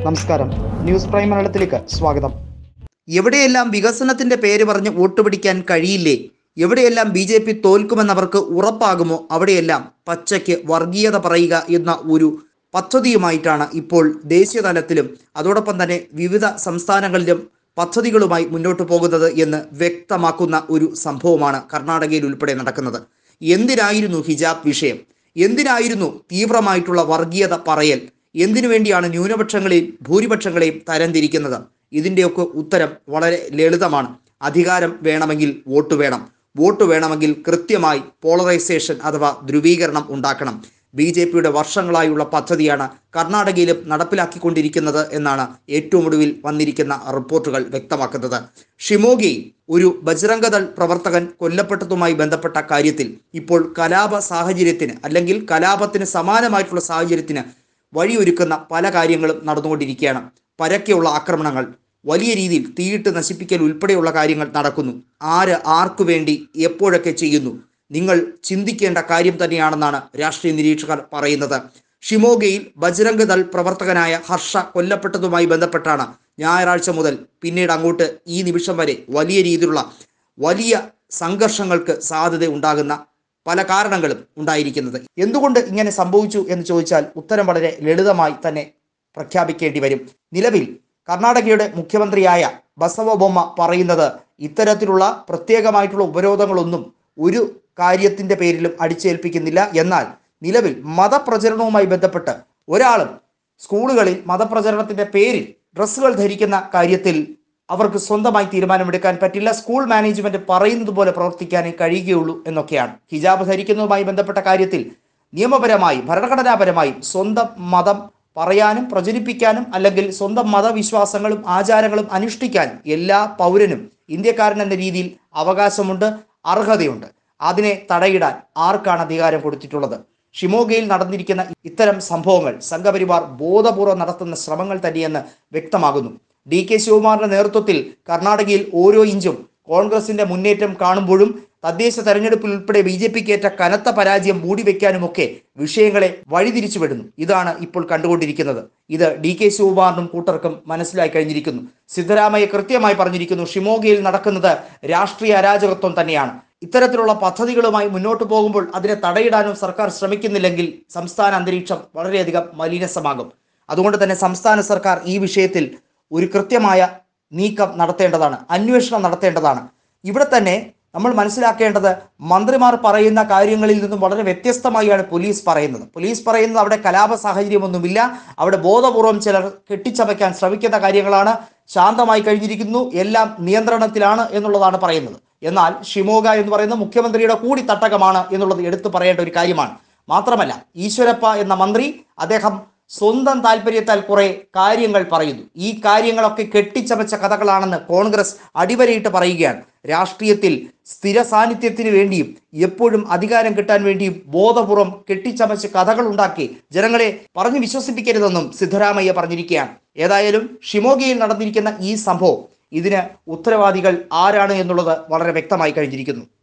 നമസ്കാരം news prime മലയാളത്തിലേക്ക് സ്വാഗതം എവിടെയെല്ലാം വികസനത്തിന്റെ പേര് പറഞ്ഞ് വോട്ട് പിടിക്കാൻ കഴിയില്ലേ എവിടെയെല്ലാം ബി ജെ പി തോൽക്കുമെന്നവർക്ക് ഉറപ്പാകുമോ അവിടെയെല്ലാം പച്ചയ്ക്ക് വർഗീയത പറയുക എന്ന ഒരു പദ്ധതിയുമായിട്ടാണ് ഇപ്പോൾ ദേശീയ തലത്തിലും അതോടൊപ്പം തന്നെ വിവിധ സംസ്ഥാനങ്ങളിലും പദ്ധതികളുമായി മുന്നോട്ട് പോകുന്നത് എന്ന് വ്യക്തമാക്കുന്ന ഒരു സംഭവമാണ് കർണാടകയിൽ ഉൾപ്പെടെ നടക്കുന്നത് എന്തിനായിരുന്നു ഹിജാബ് വിഷയം എന്തിനായിരുന്നു തീവ്രമായിട്ടുള്ള വർഗീയത പറയൽ എന്തിനു വേണ്ടിയാണ് ന്യൂനപക്ഷങ്ങളെയും ഭൂരിപക്ഷങ്ങളെയും തരംതിരിക്കുന്നത് ഇതിൻ്റെയൊക്കെ ഉത്തരം വളരെ ലളിതമാണ് അധികാരം വേണമെങ്കിൽ വോട്ട് വേണം വോട്ട് വേണമെങ്കിൽ കൃത്യമായി പോളറൈസേഷൻ അഥവാ ധ്രുവീകരണം ഉണ്ടാക്കണം ബി ജെ പിയുടെ വർഷങ്ങളായുള്ള പദ്ധതിയാണ് കർണാടകയിലും നടപ്പിലാക്കിക്കൊണ്ടിരിക്കുന്നത് എന്നാണ് ഏറ്റവും ഒടുവിൽ വന്നിരിക്കുന്ന റിപ്പോർട്ടുകൾ വ്യക്തമാക്കുന്നത് ഷിമോഗയിൽ ഒരു ബജരംഗദൾ പ്രവർത്തകൻ കൊല്ലപ്പെട്ടതുമായി ബന്ധപ്പെട്ട കാര്യത്തിൽ ഇപ്പോൾ കലാപ സാഹചര്യത്തിന് അല്ലെങ്കിൽ കലാപത്തിന് സമാനമായിട്ടുള്ള സാഹചര്യത്തിന് വഴിയൊരുക്കുന്ന പല കാര്യങ്ങളും നടന്നുകൊണ്ടിരിക്കുകയാണ് പരക്കെയുള്ള ആക്രമണങ്ങൾ വലിയ രീതിയിൽ തീയിട്ട് നശിപ്പിക്കൽ ഉൾപ്പെടെയുള്ള കാര്യങ്ങൾ നടക്കുന്നു ആര് ആർക്കു വേണ്ടി എപ്പോഴൊക്കെ ചെയ്യുന്നു നിങ്ങൾ ചിന്തിക്കേണ്ട കാര്യം തന്നെയാണെന്നാണ് രാഷ്ട്രീയ നിരീക്ഷകർ പറയുന്നത് ഷിമോഗയിൽ ബജരംഗ് ദൾ പ്രവർത്തകനായ ഹർഷ കൊല്ലപ്പെട്ടതുമായി ബന്ധപ്പെട്ടാണ് ഞായറാഴ്ച മുതൽ പിന്നീട് അങ്ങോട്ട് ഈ നിമിഷം വരെ വലിയ രീതിയിലുള്ള വലിയ സംഘർഷങ്ങൾക്ക് സാധ്യത ഉണ്ടാകുന്ന പല കാരണങ്ങളും ഉണ്ടായിരിക്കുന്നത് എന്തുകൊണ്ട് ഇങ്ങനെ സംഭവിച്ചു എന്ന് ചോദിച്ചാൽ ഉത്തരം വളരെ ലളിതമായി തന്നെ പ്രഖ്യാപിക്കേണ്ടി വരും നിലവിൽ കർണാടകയുടെ മുഖ്യമന്ത്രിയായ ബസവബൊമ്മ പറയുന്നത് ഇത്തരത്തിലുള്ള പ്രത്യേകമായിട്ടുള്ള ഉപരോധങ്ങളൊന്നും ഒരു കാര്യത്തിന്റെ പേരിലും അടിച്ചേൽപ്പിക്കുന്നില്ല എന്നാൽ നിലവിൽ മതപ്രചരണവുമായി ബന്ധപ്പെട്ട് ഒരാളും സ്കൂളുകളിൽ മതപ്രചരണത്തിന്റെ പേരിൽ ഡ്രസ്സുകൾ ധരിക്കുന്ന കാര്യത്തിൽ അവർക്ക് സ്വന്തമായി തീരുമാനമെടുക്കാൻ പറ്റില്ല സ്കൂൾ മാനേജ്മെന്റ് പറയുന്നത് പോലെ പ്രവർത്തിക്കാനേ കഴിയുകയുള്ളൂ എന്നൊക്കെയാണ് ഹിജാബ് ധരിക്കുന്നതുമായി ബന്ധപ്പെട്ട കാര്യത്തിൽ നിയമപരമായും ഭരണഘടനാപരമായും സ്വന്തം മതം പറയാനും പ്രചരിപ്പിക്കാനും അല്ലെങ്കിൽ സ്വന്തം മതവിശ്വാസങ്ങളും ആചാരങ്ങളും അനുഷ്ഠിക്കാനും എല്ലാ പൗരനും ഇന്ത്യക്കാരൻ എന്ന രീതിയിൽ അവകാശമുണ്ട് അർഹതയുണ്ട് അതിനെ തടയിടാൻ ആർക്കാണ് അധികാരം കൊടുത്തിട്ടുള്ളത് ഷിമോഗയിൽ നടന്നിരിക്കുന്ന ഇത്തരം സംഭവങ്ങൾ സംഘപരിവാർ ബോധപൂർവ്വം നടത്തുന്ന ശ്രമങ്ങൾ തന്നെയെന്ന് വ്യക്തമാകുന്നു ഡി കെ ശിവകുമാറിന്റെ നേതൃത്വത്തിൽ കർണാടകയിൽ ഓരോ ഇഞ്ചും കോൺഗ്രസിന്റെ മുന്നേറ്റം കാണുമ്പോഴും തദ്ദേശ തെരഞ്ഞെടുപ്പിൽ ഉൾപ്പെടെ ബി ജെ പിക്ക് ഏറ്റ കനത്ത പരാജയം മൂടിവെക്കാനുമൊക്കെ വിഷയങ്ങളെ വഴിതിരിച്ചു വിടുന്നു ഇതാണ് ഇപ്പോൾ കണ്ടുകൊണ്ടിരിക്കുന്നത് ഇത് ഡി കെ ശിവകുമാറിനും കൂട്ടർക്കും മനസ്സിലായി കഴിഞ്ഞിരിക്കുന്നു സിദ്ധരാമയ്യ കൃത്യമായി പറഞ്ഞിരിക്കുന്നു ഷിമോഗയിൽ നടക്കുന്നത് രാഷ്ട്രീയ അരാജകത്വം തന്നെയാണ് ഇത്തരത്തിലുള്ള പദ്ധതികളുമായി മുന്നോട്ട് പോകുമ്പോൾ അതിനെ തടയിടാനും സർക്കാർ ശ്രമിക്കുന്നില്ലെങ്കിൽ സംസ്ഥാന അന്തരീക്ഷം വളരെയധികം മലിനസമാകും അതുകൊണ്ട് തന്നെ സംസ്ഥാന സർക്കാർ ഈ വിഷയത്തിൽ ഒരു കൃത്യമായ നീക്കം നടത്തേണ്ടതാണ് അന്വേഷണം നടത്തേണ്ടതാണ് ഇവിടെ തന്നെ നമ്മൾ മനസ്സിലാക്കേണ്ടത് മന്ത്രിമാർ പറയുന്ന കാര്യങ്ങളിൽ നിന്നും വളരെ വ്യത്യസ്തമായാണ് പോലീസ് പറയുന്നത് പോലീസ് പറയുന്നത് അവിടെ കലാപ സാഹചര്യമൊന്നുമില്ല അവിടെ ബോധപൂർവം ചിലർ കെട്ടിച്ചമയ്ക്കാൻ ശ്രമിക്കുന്ന കാര്യങ്ങളാണ് ശാന്തമായി കഴിഞ്ഞിരിക്കുന്നു എല്ലാം നിയന്ത്രണത്തിലാണ് എന്നുള്ളതാണ് പറയുന്നത് എന്നാൽ ഷിമോഗ എന്ന് പറയുന്നത് മുഖ്യമന്ത്രിയുടെ കൂടി തട്ടകമാണ് എന്നുള്ളത് എടുത്തു പറയേണ്ട ഒരു കാര്യമാണ് മാത്രമല്ല ഈശ്വരപ്പ എന്ന മന്ത്രി അദ്ദേഹം സ്വന്തം താല്പര്യത്താൽ കുറെ കാര്യങ്ങൾ പറയുന്നു ഈ കാര്യങ്ങളൊക്കെ കെട്ടിച്ചമച്ച കഥകളാണെന്ന് കോൺഗ്രസ് അടിവരയിട്ട് പറയുകയാണ് രാഷ്ട്രീയത്തിൽ സ്ഥിര സാന്നിധ്യത്തിന് വേണ്ടിയും എപ്പോഴും അധികാരം കിട്ടാൻ വേണ്ടിയും ബോധപൂർവം കെട്ടിച്ചമച്ച് കഥകൾ ഉണ്ടാക്കി ജനങ്ങളെ പറഞ്ഞു വിശ്വസിപ്പിക്കരുതെന്നും സിദ്ധരാമയ്യ പറഞ്ഞിരിക്കുകയാണ് ഏതായാലും ഷിമോഗയിൽ നടന്നിരിക്കുന്ന ഈ സംഭവം ഇതിന് ഉത്തരവാദികൾ ആരാണ് എന്നുള്ളത് വളരെ വ്യക്തമായി കഴിഞ്ഞിരിക്കുന്നു